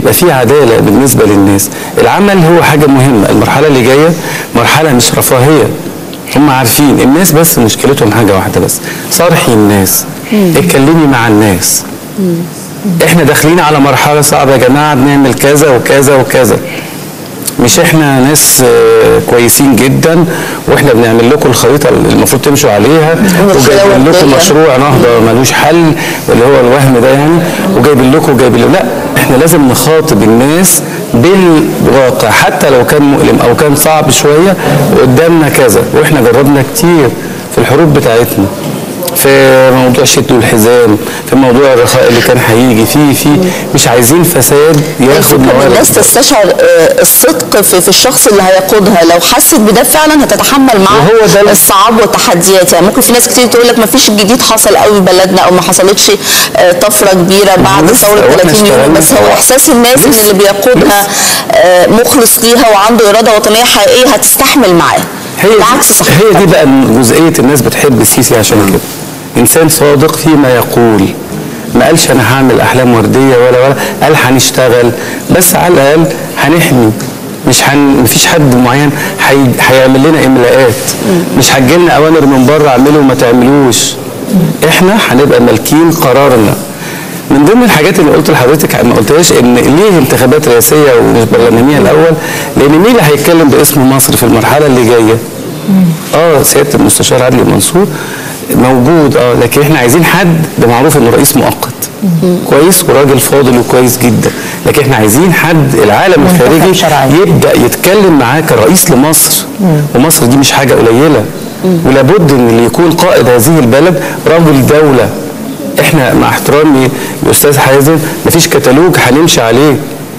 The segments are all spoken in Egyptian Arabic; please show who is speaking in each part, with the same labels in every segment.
Speaker 1: يبقى في عداله بالنسبه للناس العمل هو حاجه مهمه المرحله اللي جايه مرحله مش رفاهيه هم عارفين الناس بس مشكلتهم حاجه واحده بس صارحي الناس اتكلمي مع الناس احنا داخلين على مرحله صعبه يا جماعه بنعمل كذا وكذا وكذا مش احنا ناس آه، كويسين جدا واحنا بنعمل لكم الخريطه اللي المفروض تمشوا عليها وجايبين لكم
Speaker 2: والدنيا.
Speaker 1: مشروع نهضه ملوش حل اللي هو الوهم ده يعني وجايبين لكم وجايبين لكم لا احنا لازم نخاطب الناس بالواقع حتى لو كان مؤلم او كان صعب شويه قدامنا كذا واحنا جربنا كتير في الحروب بتاعتنا في موضوع شد الحزام في موضوع الرخاء اللي كان هيجي في في مش عايزين فساد ياخد
Speaker 2: الفكرة ان
Speaker 1: موارد
Speaker 2: الناس تستشعر آه، الصدق في, في الشخص اللي هيقودها لو حست بده فعلا هتتحمل معاه
Speaker 1: وهو ده ال-
Speaker 2: الصعاب والتحديات يعني ممكن في ناس كتير تقول لك ما فيش جديد حصل قوي في بلدنا او ما حصلتش آه، طفره كبيره بعد
Speaker 1: لسه
Speaker 2: ثوره
Speaker 1: وإحنا
Speaker 2: 30 يوم
Speaker 1: اشتغلنا
Speaker 2: بس هو
Speaker 1: سوا.
Speaker 2: احساس الناس ان
Speaker 1: لسه.
Speaker 2: اللي بيقودها آه، مخلص ليها وعنده اراده وطنيه حقيقيه هتستحمل معاه
Speaker 1: هي
Speaker 2: بالعكس صح
Speaker 1: هي دي بقى جزئيه الناس بتحب السيسي عشان كده انسان صادق فيما يقول ما قالش انا هعمل احلام ورديه ولا ولا قال هنشتغل بس على الاقل هنحمي مش هن... مفيش حد معين هي... هيعمل لنا املاءات مش هتجيلنا اوامر من بره اعملوا وما تعملوش احنا هنبقى مالكين قرارنا من ضمن الحاجات اللي قلت لحضرتك ما قلتهاش ان ليه انتخابات رئاسيه ومش برلمانيه الاول لان مين اللي هيتكلم باسم مصر في المرحله اللي جايه اه سياده المستشار عدلي منصور موجود اه لكن احنا عايزين حد ده معروف انه رئيس مؤقت كويس وراجل فاضل وكويس جدا لكن احنا عايزين حد العالم
Speaker 3: منتخب
Speaker 1: الخارجي
Speaker 3: شرعي.
Speaker 1: يبدا يتكلم معاه كرئيس لمصر ومصر دي مش حاجه قليله ولابد ان اللي يكون قائد هذه البلد رجل دوله احنا مع احترامي لاستاذ حازم مفيش كتالوج هنمشي عليه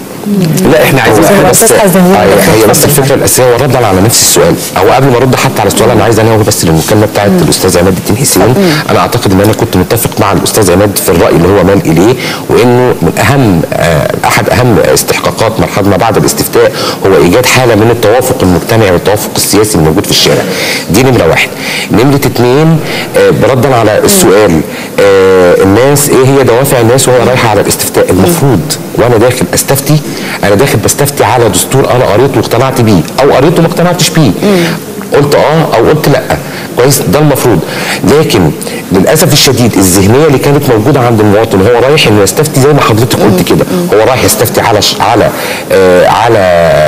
Speaker 1: لا احنا عايزين
Speaker 3: هو
Speaker 1: حاجه
Speaker 3: أستاذ حازم
Speaker 4: آه،
Speaker 3: يقول لك
Speaker 4: هي بس
Speaker 3: اتفضل.
Speaker 4: الفكره الاساسيه هو رد على نفس السؤال او قبل ما ارد حتى على السؤال انا عايز انوه بس للمكالمه بتاعت الاستاذ عماد الدين حسين انا اعتقد ان انا كنت متفق مع الاستاذ عماد في الراي اللي هو مال اليه وانه من اهم آه، احد اهم استحقاقات مرحله ما بعد الاستفتاء هو ايجاد حاله من التوافق المجتمعي والتوافق السياسي الموجود في الشارع دي نمره واحد نمره اثنين آه، بردا على السؤال آه، الناس ايه هي دوافع الناس وهي رايحه على الاستفتاء المفروض وانا داخل استفتي انا داخل بستفتي على دستور انا قريته واقتنعت بيه او قريته ما اقتنعتش بيه قلت اه او قلت لا كويس ده المفروض لكن للاسف الشديد الذهنيه اللي كانت موجوده عند المواطن هو رايح انه يستفتي زي ما حضرتك قلت كده هو رايح يستفتي على ش... على آه على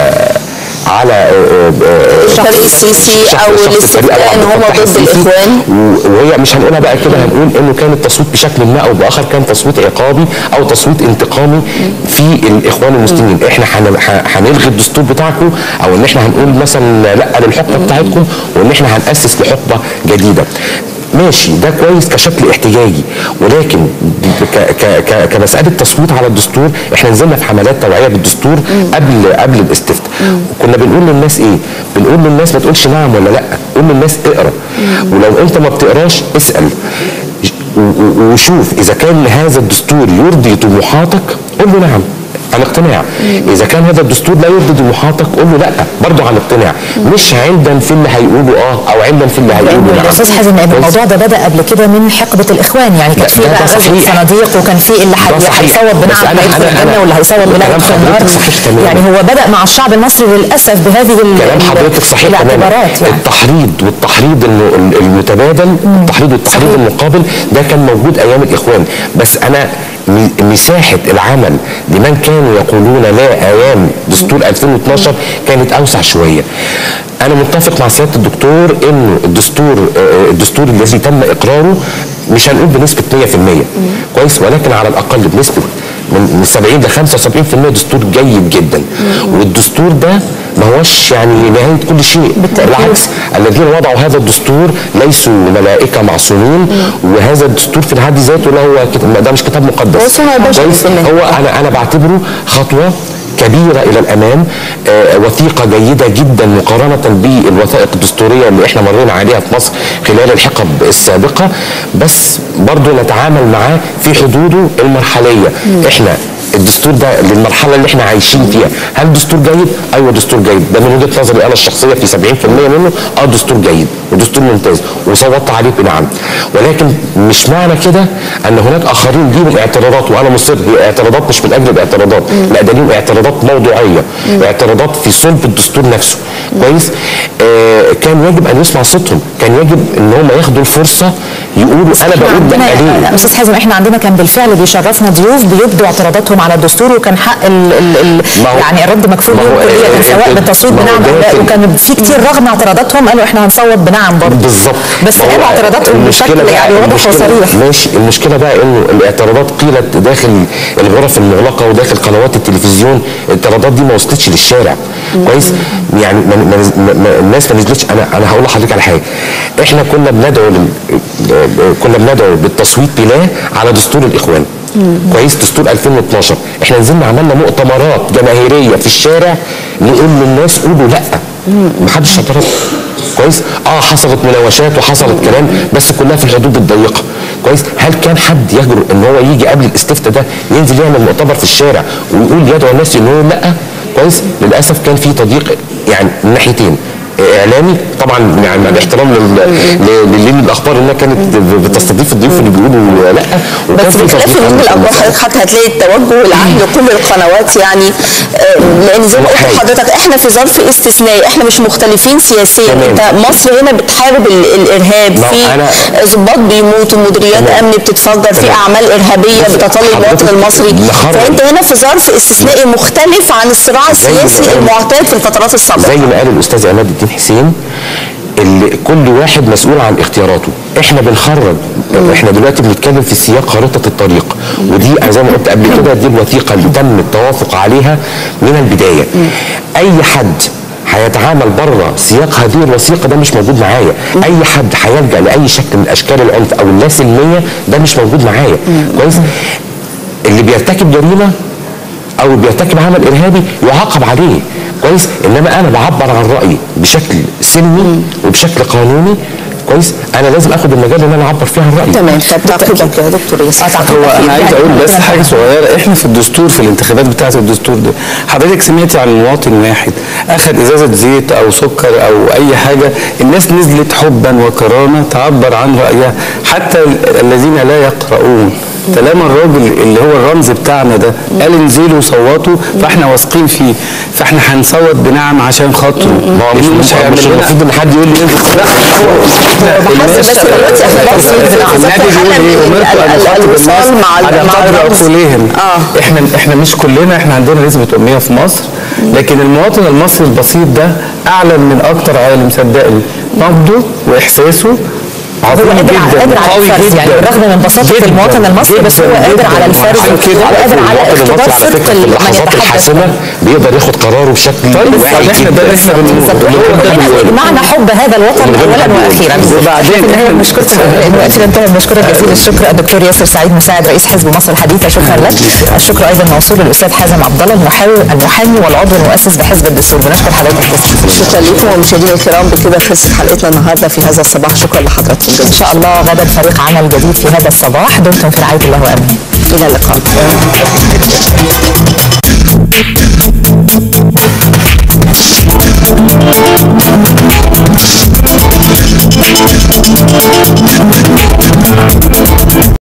Speaker 4: على آه، آه،
Speaker 2: الفريق السيسي
Speaker 4: شخص-
Speaker 2: او
Speaker 4: شخص الفريق
Speaker 2: الاستفتاء ان
Speaker 4: عبد
Speaker 2: هم
Speaker 4: الفتاح
Speaker 2: ضد
Speaker 4: السيسي.
Speaker 2: الاخوان
Speaker 4: و- وهي مش هنقولها بقى كده هنقول انه كان التصويت بشكل ما او باخر كان تصويت عقابي او تصويت انتقامي في الاخوان المسلمين احنا هن- ه- هنلغي الدستور بتاعكم او ان احنا هنقول مثلا لا للحقبه بتاعتكم وان احنا هناسس لحقبه جديده ماشي ده كويس كشكل احتجاجي ولكن ب- ك- ك- ك- كمساله تصويت على الدستور احنا نزلنا في حملات توعيه بالدستور قبل قبل الاستفتاء كنا بنقول للناس ايه؟ بنقول للناس ما تقولش نعم ولا لا قول للناس اقرا ولو انت ما بتقراش اسال و- و- وشوف اذا كان هذا الدستور يرضي طموحاتك قول له نعم عن اقتناع اذا كان هذا الدستور لا يرضي طموحاتك قول له لا برضه عن اقتناع مش عندا في اللي هيقولوا اه او عندا في اللي هيقولوا
Speaker 3: لانه
Speaker 4: نعم
Speaker 3: الاستاذ حازم
Speaker 4: كويس؟
Speaker 3: الموضوع ده بدا قبل كده من حقبه الاخوان يعني كانت في
Speaker 4: ده- ده
Speaker 3: بقى غزوه
Speaker 4: صحيح.
Speaker 3: صناديق وكان في اللي
Speaker 4: ده
Speaker 3: حي-
Speaker 4: صحيح.
Speaker 3: هيصوت
Speaker 4: بس
Speaker 3: بنعم
Speaker 4: أنا-
Speaker 3: هيدخل
Speaker 4: أنا-
Speaker 3: الجنه
Speaker 4: أنا-
Speaker 3: واللي هيصوت بلا
Speaker 4: كلام
Speaker 3: يدخل النار
Speaker 4: حضرتك صحيح تماما.
Speaker 3: يعني هو بدا مع الشعب المصري للاسف بهذه ال-
Speaker 4: كلام
Speaker 3: ال-
Speaker 4: حضرتك صحيح تماما
Speaker 3: الاعتبارات يعني
Speaker 4: التحريض والتحريض الم- المتبادل التحريض والتحريض المقابل ده كان موجود ايام الاخوان بس انا م- مساحه العمل لمن كانوا يقولون لا ايام دستور 2012 كانت اوسع شويه انا متفق مع سياده الدكتور انه الدستور آه، الدستور الذي تم اقراره مش هنقول بنسبه 100% كويس ولكن على الاقل بنسبه من من 70 ل 75% دستور جيد جدا والدستور ده ما هوش يعني نهايه كل شيء بالعكس الذين وضعوا هذا الدستور ليسوا ملائكه معصومين وهذا الدستور في حد ذاته لا هو كتاب ده مش كتاب مقدس
Speaker 2: هو صنع بشر
Speaker 4: كويس؟
Speaker 2: كمان.
Speaker 4: هو انا انا بعتبره خطوه كبيرة إلى الأمام آه، وثيقة جيدة جدا مقارنة بالوثائق الدستورية اللي احنا مرينا عليها في مصر خلال الحقب السابقة بس برضو نتعامل معاه في حدوده المرحلية احنا الدستور ده للمرحله اللي احنا عايشين فيها هل دستور جيد ايوه دستور جيد ده من وجهه نظري انا الشخصيه في 70% منه اه دستور جيد ودستور ممتاز وصوتت عليه بنعم ولكن مش معنى كده ان هناك اخرين ليهم اعتراضات وانا مصر هي اعتراضات مش من اجل الاعتراضات لا ده ليهم اعتراضات موضوعيه اعتراضات في صلب الدستور نفسه كويس آه كان يجب ان يسمع صوتهم كان يجب ان هم ياخدوا الفرصه يقولوا انا
Speaker 3: احنا
Speaker 4: بقول لا ليه
Speaker 3: عندنا استاذ حازم احنا عندنا كان بالفعل بيشرفنا ضيوف بيبدوا اعتراضاتهم على الدستور وكان حق ال ال ال
Speaker 4: ما هو-
Speaker 3: يعني الرد مكفول
Speaker 4: ما هو-
Speaker 3: لهم كليا
Speaker 4: آه،
Speaker 3: سواء
Speaker 4: آه،
Speaker 3: بالتصويت
Speaker 4: ما هو
Speaker 3: بنعم او
Speaker 4: ده
Speaker 3: لا
Speaker 4: في-
Speaker 3: وكان في كتير رغم اعتراضاتهم قالوا احنا هنصوت بنعم برضه
Speaker 4: بالظبط
Speaker 3: بس
Speaker 4: ما هو
Speaker 3: قالوا اعتراضاتهم
Speaker 4: المشكلة
Speaker 3: بشكل
Speaker 4: بقى-
Speaker 3: يعني واضح
Speaker 4: المشكلة-
Speaker 3: وصريح
Speaker 4: ماشي المشكله بقى انه الاعتراضات قيلت داخل الغرف المغلقه وداخل قنوات التلفزيون الاعتراضات دي ما وصلتش للشارع كويس يعني ما ما ما الناس ما نزلتش انا انا هقول لحضرتك على حاجه احنا كنا بندعو لل... كنا بندعو بالتصويت بلا على دستور الاخوان كويس دستور 2012 احنا نزلنا عملنا مؤتمرات جماهيريه في الشارع نقول للناس قولوا لا محدش اعترض كويس اه حصلت مناوشات وحصلت كلام بس كلها في الحدود الضيقه كويس هل كان حد يجرؤ ان هو يجي قبل الاستفتاء ده ينزل يعمل مؤتمر في الشارع ويقول يدعو الناس ان هو لا كويس للاسف كان في تضييق يعني من ناحيتين اعلامي طبعا يعني مع الاحترام لل- ل- للين الاخبار انها كانت بتستضيف الضيوف اللي بيقولوا لا وكان
Speaker 2: بس
Speaker 4: في
Speaker 2: بخلاف
Speaker 4: تضييق
Speaker 2: النجوم
Speaker 4: عن
Speaker 2: الاخبار
Speaker 4: المسألة.
Speaker 2: حضرتك هتلاقي التوجه العام لكل القنوات يعني آه، لان زي ما قلت
Speaker 4: محايد.
Speaker 2: لحضرتك احنا في ظرف استثنائي احنا مش مختلفين سياسيا
Speaker 4: تمام.
Speaker 2: انت مصر هنا بتحارب ال- الارهاب
Speaker 4: ما
Speaker 2: في
Speaker 4: أنا-
Speaker 2: ضباط بيموتوا مديريات
Speaker 4: تمام.
Speaker 2: امن بتتفجر في
Speaker 4: تمام.
Speaker 2: اعمال ارهابيه
Speaker 4: بس
Speaker 2: بتطال المواطن
Speaker 4: حضرتك
Speaker 2: المصري
Speaker 4: نخرج.
Speaker 2: فانت هنا في ظرف استثنائي مختلف عن الصراع
Speaker 4: زي ما
Speaker 2: السياسي
Speaker 4: قال-
Speaker 2: المعتاد في الفترات السابقه
Speaker 4: زي ما قال الاستاذ عماد الدين حسين اللي كل واحد مسؤول عن اختياراته احنا بنخرج احنا دلوقتي بنتكلم في سياق خارطه الطريق ودي زي ما قلت قبل كده دي الوثيقه اللي تم التوافق عليها من البدايه اي حد هيتعامل بره سياق هذه الوثيقه ده مش موجود معايا اي حد هيلجا لاي شكل من اشكال العنف او اللاسلميه ده مش موجود معايا كويس اللي بيرتكب جريمه او بيرتكب عمل ارهابي يعاقب عليه كويس انما انا بعبر عن رايي بشكل سلمي وبشكل قانوني كويس انا لازم اخد المجال ان انا اعبر فيها عن رايي
Speaker 2: تمام طب تعقيبك يا دكتور ياسر
Speaker 1: هو انا عايز اقول بس حاجه صغيره احنا في الدستور في الانتخابات بتاعه الدستور ده حضرتك سمعتي عن مواطن واحد اخذ ازازه زيت او سكر او اي حاجه الناس نزلت حبا وكرامه تعبر عن رايها حتى ال- الذين لا يقرؤون طالما الراجل اللي هو الرمز بتاعنا ده قال انزلوا صوتوا فاحنا واثقين فيه فاحنا هنصوت بنعم عشان خاطره
Speaker 4: ما هو مش
Speaker 1: لأنه
Speaker 4: مش,
Speaker 1: هيعمل
Speaker 4: مش
Speaker 1: لنا-
Speaker 4: المفروض ان حد يقول لي
Speaker 1: لا هو
Speaker 2: بحس بس دلوقتي احنا بس
Speaker 1: النادي بيقول ايه امرت ان اخاطب الناس
Speaker 2: الوصال مع ال-
Speaker 1: على
Speaker 2: مع
Speaker 1: قدر
Speaker 2: الرمز.
Speaker 1: عقولهم
Speaker 2: اه
Speaker 1: احنا احنا مش كلنا احنا عندنا نسبه اميه في مصر لكن المواطن المصري البسيط ده اعلم من اكتر عالم صدقني نبضه واحساسه
Speaker 3: هو
Speaker 1: عظيم
Speaker 3: قادر على
Speaker 1: جدا
Speaker 3: قادر على
Speaker 1: قوي
Speaker 3: الفرز يعني
Speaker 1: جدا
Speaker 3: بالرغم من بساطه
Speaker 1: جدا
Speaker 3: المواطن المصري بس هو
Speaker 1: جدا
Speaker 3: قادر
Speaker 1: جدا.
Speaker 3: على الفرز
Speaker 1: عشان كده
Speaker 3: وقادر على
Speaker 4: المواطن
Speaker 3: اختبار
Speaker 4: المصري على
Speaker 3: صدق
Speaker 4: فكره في
Speaker 3: من
Speaker 4: اللحظات
Speaker 3: يتحدث
Speaker 4: الحاسمه بيقدر ياخد قراره بشكل
Speaker 1: طيب
Speaker 4: واعي
Speaker 1: احنا ده اللي احنا
Speaker 4: جدا
Speaker 1: بنقوله
Speaker 3: بالظبط
Speaker 1: هو ده
Speaker 3: هنا
Speaker 1: بنقوله.
Speaker 3: معنى حب هذا الوطن
Speaker 4: من غير
Speaker 3: اولا
Speaker 4: حد يقول.
Speaker 3: واخيرا
Speaker 1: وبعدين
Speaker 3: في النهايه
Speaker 1: إحنا-
Speaker 3: بنشكركم الوقت انتهى بنشكرك جزيل الشكر الدكتور ياسر سعيد مساعد رئيس حزب مصر الحديثه شكرا لك الشكر ايضا موصول للاستاذ حازم عبد الله المحاور المحامي والعضو المؤسس بحزب الدستور بنشكر حضرتك جزيلا
Speaker 2: شكرا لكم ومشاهدينا الكرام بكده خلصت حلقتنا النهارده في هذا الصباح شكرا لحضراتكم
Speaker 3: ان شاء الله غدا فريق عمل جديد في هذا الصباح دمتم في رعايه الله وامنه
Speaker 2: الى اللقاء